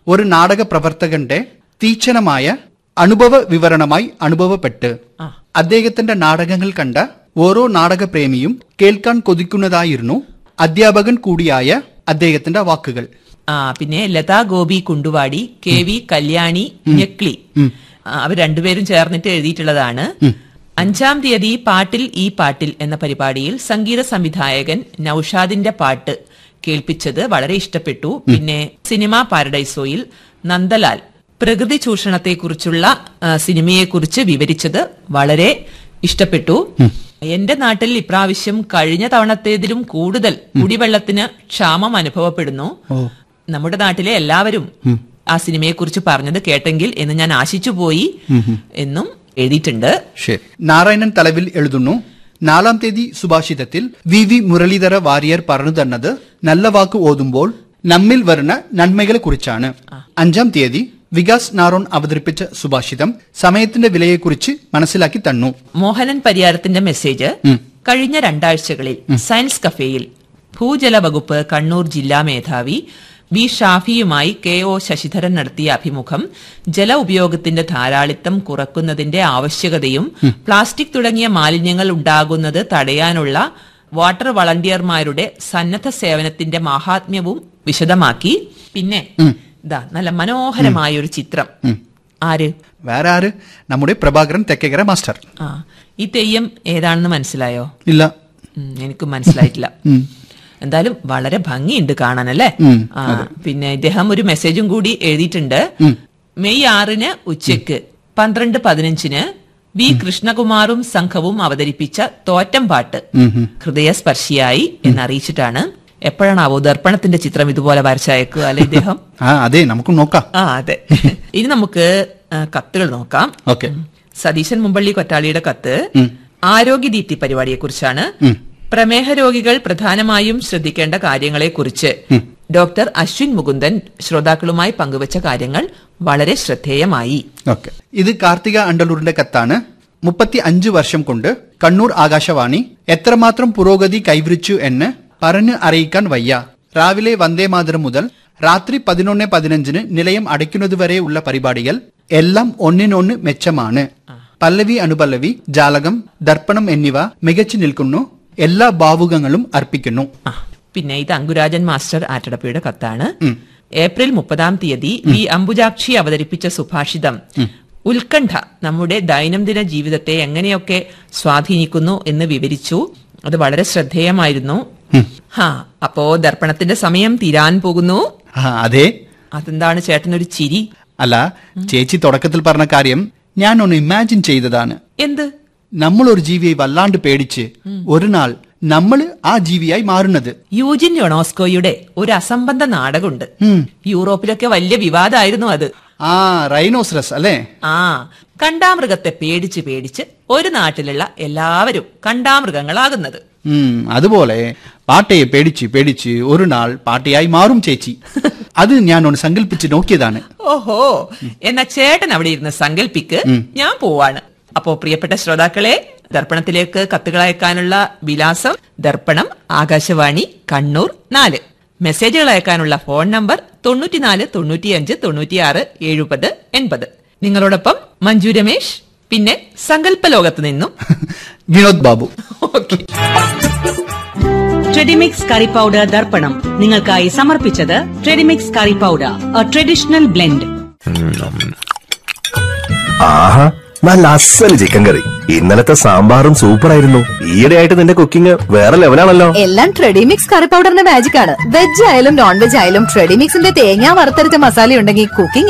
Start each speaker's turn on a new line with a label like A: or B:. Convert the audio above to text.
A: ഒരു നാടക പ്രവർത്തകന്റെ തീക്ഷണമായ അനുഭവ വിവരണമായി അനുഭവപ്പെട്ട്
B: ആ.
A: അദ്ദേഹത്തിന്റെ നാടകങ്ങൾ കണ്ട ഓരോ നാടകപ്രേമിയും കേൾക്കാൻ കൊതിക്കുന്നതായിരുന്നു അധ്യാപകൻ കൂടിയായ അദ്ദേഹത്തിന്റെ വാക്കുകൾ
B: ആ പിന്നെ ലതാ ഗോപി കുണ്ടുവാടി കെ വി കല്യാണി ഞെക്ലി ആ, അവർ രണ്ടുപേരും ചേർന്നിട്ട് എഴുതിയിട്ടുള്ളതാണ് അഞ്ചാം തീയതി പാട്ടിൽ ഈ പാട്ടിൽ എന്ന പരിപാടിയിൽ സംഗീത സംവിധായകൻ നൌഷാദിന്റെ പാട്ട് കേൾപ്പിച്ചത് വളരെ ഇഷ്ടപ്പെട്ടു പിന്നെ സിനിമ പാരഡൈസോയിൽ നന്ദലാൽ പ്രകൃതി ചൂഷണത്തെക്കുറിച്ചുള്ള ആ, സിനിമയെക്കുറിച്ച് വിവരിച്ചത് വളരെ ഇഷ്ടപ്പെട്ടു എന്റെ നാട്ടിൽ ഇപ്രാവശ്യം കഴിഞ്ഞ തവണത്തേതിലും കൂടുതൽ കുടിവെള്ളത്തിന് ക്ഷാമം അനുഭവപ്പെടുന്നു നമ്മുടെ നാട്ടിലെ എല്ലാവരും ആ സിനിമയെക്കുറിച്ച് പറഞ്ഞത് കേട്ടെങ്കിൽ എന്ന് ഞാൻ ആശിച്ചു പോയി എന്നും എഴുതിയിട്ടുണ്ട്
A: ശരി നാരായണൻ തലവിൽ എഴുതുന്നു നാലാം തീയതി സുഭാഷിതത്തിൽ വി വി മുരളീധര വാര്യർ പറഞ്ഞു തന്നത് നല്ല വാക്ക് ഓതുമ്പോൾ നമ്മിൽ വരുന്ന നന്മകളെ കുറിച്ചാണ് അഞ്ചാം തീയതി വികാസ് നാറോൺ അവതരിപ്പിച്ച സുഭാഷിതം സമയത്തിന്റെ വിലയെക്കുറിച്ച് മനസ്സിലാക്കി തന്നു
B: മോഹനൻ പരിയാരത്തിന്റെ മെസ്സേജ് കഴിഞ്ഞ രണ്ടാഴ്ചകളിൽ സയൻസ് കഫേയിൽ ഭൂജല വകുപ്പ് കണ്ണൂർ ജില്ലാ മേധാവി വി ഷാഫിയുമായി കെ ഒ ശശിധരൻ നടത്തിയ അഭിമുഖം ജല ഉപയോഗത്തിന്റെ ധാരാളിത്തം കുറക്കുന്നതിന്റെ ആവശ്യകതയും പ്ലാസ്റ്റിക് തുടങ്ങിയ മാലിന്യങ്ങൾ ഉണ്ടാകുന്നത് തടയാനുള്ള വാട്ടർ വളണ്ടിയർമാരുടെ സന്നദ്ധ സേവനത്തിന്റെ മാഹാത്മ്യവും വിശദമാക്കി പിന്നെ ഇതാ നല്ല മനോഹരമായ ഒരു ചിത്രം ആര്
A: വേറെ ആര് നമ്മുടെ പ്രഭാകരൻ തെക്കേക്കര മാസ്റ്റർ
B: ആ ഈ തെയ്യം ഏതാണെന്ന് മനസ്സിലായോ
A: ഇല്ല
B: ഉം, എനിക്ക് മനസ്സിലായിട്ടില്ല എന്തായാലും വളരെ ഭംഗിയുണ്ട് കാണാനല്ലേ ആ പിന്നെ ഇദ്ദേഹം ഒരു മെസ്സേജും കൂടി എഴുതിയിട്ടുണ്ട് മെയ് ആറിന് ഉച്ചയ്ക്ക് പന്ത്രണ്ട് പതിനഞ്ചിന് വി കൃഷ്ണകുമാറും സംഘവും അവതരിപ്പിച്ച തോറ്റം പാട്ട് ഹൃദയസ്പർശിയായി എന്നറിയിച്ചിട്ടാണ് എപ്പോഴാണാവോ ദർപ്പണത്തിന്റെ ചിത്രം ഇതുപോലെ വരച്ചയക്കുക അല്ലെ ഇദ്ദേഹം
A: ആ അതെ നമുക്ക് നോക്കാം
B: ആ അതെ ഇനി നമുക്ക് ആ, കത്തുകൾ നോക്കാം
A: ഓക്കെ
B: സതീശൻ മുമ്പള്ളി കൊറ്റാളിയുടെ കത്ത് ആരോഗ്യദീപ്തി പരിപാടിയെ കുറിച്ചാണ് പ്രമേഹ രോഗികൾ പ്രധാനമായും ശ്രദ്ധിക്കേണ്ട കാര്യങ്ങളെക്കുറിച്ച് ഡോക്ടർ അശ്വിൻ മുകുന്ദൻ ശ്രോതാക്കളുമായി പങ്കുവച്ച കാര്യങ്ങൾ വളരെ ശ്രദ്ധേയമായി
A: ഓക്കെ ഇത് കാർത്തിക അണ്ടലൂരിന്റെ കത്താണ് മുപ്പത്തി അഞ്ച് വർഷം കൊണ്ട് കണ്ണൂർ ആകാശവാണി എത്രമാത്രം പുരോഗതി കൈവരിച്ചു എന്ന് പറഞ്ഞ് അറിയിക്കാൻ വയ്യ രാവിലെ വന്ദേമാതരം മുതൽ രാത്രി പതിനൊന്ന് പതിനഞ്ചിന് നിലയം അടയ്ക്കുന്നതുവരെ ഉള്ള പരിപാടികൾ എല്ലാം ഒന്നിനൊന്ന് മെച്ചമാണ് പല്ലവി അനുപല്ലവി ജാലകം ദർപ്പണം എന്നിവ മികച്ചു നിൽക്കുന്നു എല്ലാ ഭാവുകങ്ങളും അർപ്പിക്കുന്നു
B: ആ, പിന്നെ ഇത് അങ്കുരാജൻ മാസ്റ്റർ ആറ്റടപ്പയുടെ കത്താണ് ഏപ്രിൽ മുപ്പതാം തീയതി വി അംബുജാക്ഷി അവതരിപ്പിച്ച സുഭാഷിതം ഉത്കണ്ഠ നമ്മുടെ ദൈനംദിന ജീവിതത്തെ എങ്ങനെയൊക്കെ സ്വാധീനിക്കുന്നു എന്ന് വിവരിച്ചു അത് വളരെ ശ്രദ്ധേയമായിരുന്നു ഹാ അപ്പോ ദർപ്പണത്തിന്റെ സമയം തീരാൻ പോകുന്നു
A: ആ അതെ
B: അതെന്താണ് ചേട്ടനൊരു ചിരി
A: അല്ല ചേച്ചി തുടക്കത്തിൽ പറഞ്ഞ കാര്യം ഞാൻ ഒന്ന് ഇമാജിൻ ചെയ്തതാണ്
B: എന്ത്
A: നമ്മൾ ഒരു ജീവിയെ വല്ലാണ്ട് പേടിച്ച് ഒരു നാൾ നമ്മൾ ആ ജീവിയായി മാറുന്നത്
B: യൂജിൻ യൊണോസ്കോയുടെ ഒരു അസംബന്ധ നാടകമുണ്ട് യൂറോപ്പിലൊക്കെ വലിയ വിവാദമായിരുന്നു അത്
A: ആ റൈനോസറസ് അല്ലേ
B: ആ കണ്ടാമൃഗത്തെ പേടിച്ച് പേടിച്ച് ഒരു നാട്ടിലുള്ള എല്ലാവരും കണ്ടാമൃഗങ്ങളാകുന്നത്
A: ഉം അതുപോലെ പാട്ടയെ പേടിച്ച് പേടിച്ച് ഒരു നാൾ പാട്ടയായി മാറും ചേച്ചി അത് ഞാൻ ഒന്ന് സങ്കല്പിച്ച് നോക്കിയതാണ്
B: ഓഹോ എന്നാ ചേട്ടൻ അവിടെ ഇരുന്ന് സങ്കല്പിക്ക് ഞാൻ പോവാണ് അപ്പോ പ്രിയപ്പെട്ട ശ്രോതാക്കളെ ദർപ്പണത്തിലേക്ക് കത്തുകൾ അയക്കാനുള്ള വിലാസം ദർപ്പണം ആകാശവാണി കണ്ണൂർ നാല് മെസ്സേജുകൾ അയക്കാനുള്ള ഫോൺ നമ്പർ തൊണ്ണൂറ്റിനാല് തൊണ്ണൂറ്റിയഞ്ച് തൊണ്ണൂറ്റിയാറ് എഴുപത് എൺപത് നിങ്ങളോടൊപ്പം മഞ്ജു രമേശ് പിന്നെ സങ്കല്പ ലോകത്ത് നിന്നും
A: Vinod Babu
B: okay
C: Tredimix curry powder ദർപ്പണം നിങ്ങൾക്കായി സമർപ്പിച്ചത് Tredimix curry powder a traditional blend
D: ആഹാ നല്ല അസല് ചിക്കൻ കറി ഇന്നലത്തെ സാമ്പാറും സൂപ്പർ ആയിരുന്നു ഈയിടെയായിട്ട് നിന്റെ കുക്കിംഗ് വേറെ ലെവലാണല്ലോ
E: എല്ലാം ട്രെഡിമിക്സ് കറി പൗഡറിന്റെ മാജിക് ആണ് വെജ് ആയാലും നോൺ വെജ് ആയാലും ട്രെഡിമിക്സിന്റെ തേങ്ങ വറുത്തരച്ച മസാല ഉണ്ടെങ്കിൽ കുക്കിംഗ്